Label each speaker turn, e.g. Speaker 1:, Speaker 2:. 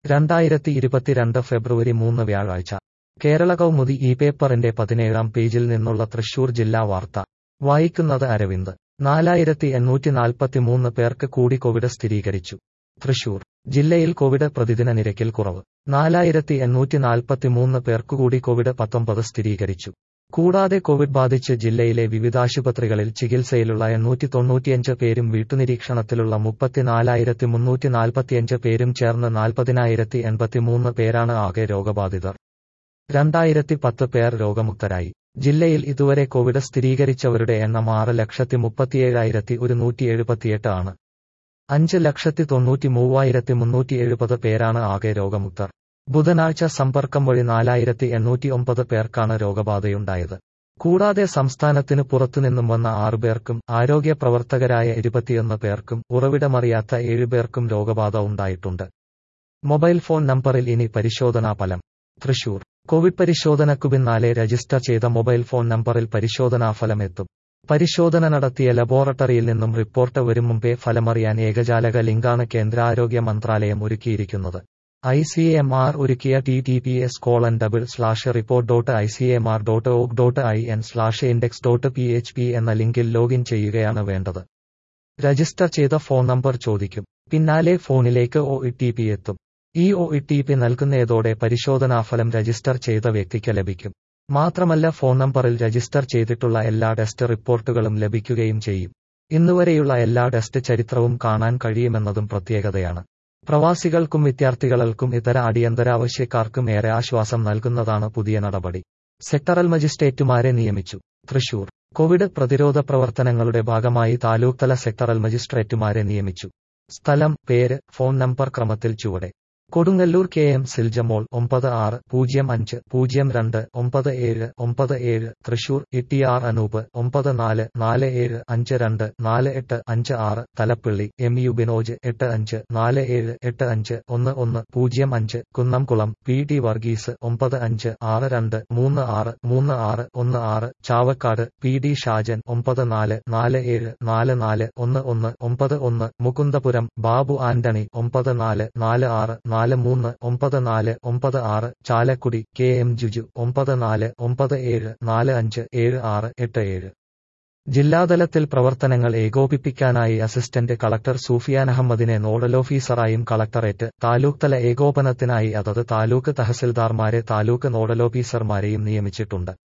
Speaker 1: രണ്ടായിരത്തി ഇരുപത്തിരണ്ട് ഫെബ്രുവരി മൂന്ന് വ്യാഴാഴ്ച കേരള കൗമുദി ഈ പേപ്പറിന്റെ പതിനേഴാം പേജിൽ നിന്നുള്ള തൃശൂർ ജില്ലാ വാർത്ത വായിക്കുന്നത് അരവിന്ദ് നാലായിരത്തി എണ്ണൂറ്റി നാൽപ്പത്തിമൂന്ന് പേർക്ക് കൂടി കോവിഡ് സ്ഥിരീകരിച്ചു തൃശൂർ ജില്ലയിൽ കോവിഡ് പ്രതിദിന നിരക്കിൽ കുറവ് നാലായിരത്തി എണ്ണൂറ്റി നാൽപ്പത്തിമൂന്ന് പേർക്കുകൂടി കോവിഡ് പത്തൊമ്പത് സ്ഥിരീകരിച്ചു കൂടാതെ കോവിഡ് ബാധിച്ച് ജില്ലയിലെ വിവിധാശുപത്രികളിൽ ചികിത്സയിലുള്ള എണ്ണൂറ്റി തൊണ്ണൂറ്റിയഞ്ച് പേരും വീട്ടുനിരീക്ഷണത്തിലുള്ള മുപ്പത്തിനാലായിരത്തി മുന്നൂറ്റി നാൽപ്പത്തിയഞ്ച് പേരും ചേർന്ന് നാൽപ്പതിനായിരത്തി എൺപത്തിമൂന്ന് പേരാണ് ആകെ രോഗബാധിതർ രണ്ടായിരത്തി പത്ത് പേർ രോഗമുക്തരായി ജില്ലയിൽ ഇതുവരെ കോവിഡ് സ്ഥിരീകരിച്ചവരുടെ എണ്ണം ആറ് ലക്ഷത്തി മുപ്പത്തിയേഴായിരത്തി ഒരുന്നൂറ്റി എഴുപത്തിയെട്ട് ആണ് അഞ്ച് ലക്ഷത്തി തൊണ്ണൂറ്റി മൂവായിരത്തി മുന്നൂറ്റി എഴുപത് പേരാണ് ആകെ രോഗമുക്തർ ബുധനാഴ്ച സമ്പർക്കം വഴി നാലായിരത്തി എണ്ണൂറ്റി ഒമ്പത് പേർക്കാണ് രോഗബാധയുണ്ടായത് കൂടാതെ സംസ്ഥാനത്തിന് പുറത്തുനിന്നും വന്ന ആറുപേർക്കും ആരോഗ്യ പ്രവർത്തകരായ ഇരുപത്തിയൊന്ന് പേർക്കും ഉറവിടമറിയാത്ത ഏഴുപേർക്കും രോഗബാധ ഉണ്ടായിട്ടുണ്ട് മൊബൈൽ ഫോൺ നമ്പറിൽ ഇനി പരിശോധനാ ഫലം തൃശൂർ കോവിഡ് പരിശോധനക്കു പിന്നാലെ രജിസ്റ്റർ ചെയ്ത മൊബൈൽ ഫോൺ നമ്പറിൽ പരിശോധനാ ഫലം എത്തും പരിശോധന നടത്തിയ ലബോറട്ടറിയിൽ നിന്നും റിപ്പോർട്ട് വരും മുമ്പേ ഫലമറിയാൻ ഏകജാലക ലിങ്കാണ് കേന്ദ്ര ആരോഗ്യ മന്ത്രാലയം ഒരുക്കിയിരിക്കുന്നത് ഐ സി എം ആർ ഒരുക്കിയ T T P S colon double slash report dot I C M R dot org dot I N slash index dot P H P എന്ന ലിങ്കിൽ ലോഗിൻ ചെയ്യുകയാണ് വേണ്ടത് രജിസ്റ്റർ ചെയ്ത ഫോൺ നമ്പർ ചോദിക്കും പിന്നാലെ ഫോണിലേക്ക് O E T P എത്തും ഈ ഒ ഇ ടി പി നൽകുന്നതോടെ പരിശോധനാഫലം രജിസ്റ്റർ ചെയ്ത വ്യക്തിക്ക് ലഭിക്കും മാത്രമല്ല ഫോൺ നമ്പറിൽ രജിസ്റ്റർ ചെയ്തിട്ടുള്ള എല്ലാ ടെസ്റ്റ് റിപ്പോർട്ടുകളും ലഭിക്കുകയും ചെയ്യും ഇന്നുവരെയുള്ള എല്ലാ ടെസ്റ്റ് ചരിത്രവും കാണാൻ കഴിയുമെന്നതും പ്രത്യേകതയാണ് പ്രവാസികൾക്കും വിദ്യാർത്ഥികൾക്കും ഇതര അടിയന്തരാവശ്യക്കാർക്കും ഏറെ ആശ്വാസം നൽകുന്നതാണ് പുതിയ നടപടി സെക്ടറൽ മജിസ്ട്രേറ്റുമാരെ നിയമിച്ചു തൃശൂർ കോവിഡ് പ്രതിരോധ പ്രവർത്തനങ്ങളുടെ ഭാഗമായി താലൂക്ക് തല സെക്ടറൽ മജിസ്ട്രേറ്റുമാരെ നിയമിച്ചു സ്ഥലം പേര് ഫോൺ നമ്പർ ക്രമത്തിൽ ചുവടെ കൊടുങ്ങല്ലൂർ കെ എം സിൽജമോൾ ഒമ്പത് ആറ് പൂജ്യം അഞ്ച് പൂജ്യം രണ്ട് ഒമ്പത് ഏഴ് ഒമ്പത് ഏഴ് തൃശൂർ ഇ ആർ അനൂപ് ഒമ്പത് നാല് നാല് ഏഴ് അഞ്ച് രണ്ട് നാല് എട്ട് അഞ്ച് ആറ് തലപ്പിള്ളി എം യു ബിനോജ് എട്ട് അഞ്ച് നാല് ഏഴ് എട്ട് അഞ്ച് ഒന്ന് ഒന്ന് പൂജ്യം അഞ്ച് കുന്നംകുളം പി ടി വർഗീസ് ഒമ്പത് അഞ്ച് ആറ് രണ്ട് മൂന്ന് ആറ് മൂന്ന് ആറ് ഒന്ന് ആറ് ചാവക്കാട് പി ഡി ഷാജൻ ഒമ്പത് നാല് നാല് ഏഴ് നാല് നാല് ഒന്ന് ഒന്ന് ഒമ്പത് ഒന്ന് മുകുന്ദപുരം ബാബു ആന്റണി ഒമ്പത് നാല് നാല് ആറ് നാല് മൂന്ന് ഒമ്പത് നാല് ഒമ്പത് ആറ് ചാലക്കുടി കെ എം ജുജു ഒമ്പത് നാല് ഒമ്പത് ഏഴ് നാല് അഞ്ച് ഏഴ് ആറ് എട്ട് ഏഴ് ജില്ലാതലത്തിൽ പ്രവർത്തനങ്ങൾ ഏകോപിപ്പിക്കാനായി അസിസ്റ്റന്റ് കളക്ടർ സൂഫിയാൻ അഹമ്മദിനെ നോഡൽ ഓഫീസറായും കളക്ടറേറ്റ് താലൂക്ക് തല ഏകോപനത്തിനായി അതത് താലൂക്ക് തഹസിൽദാർമാരെ താലൂക്ക് നോഡൽ ഓഫീസർമാരെയും നിയമിച്ചിട്ടുണ്ട്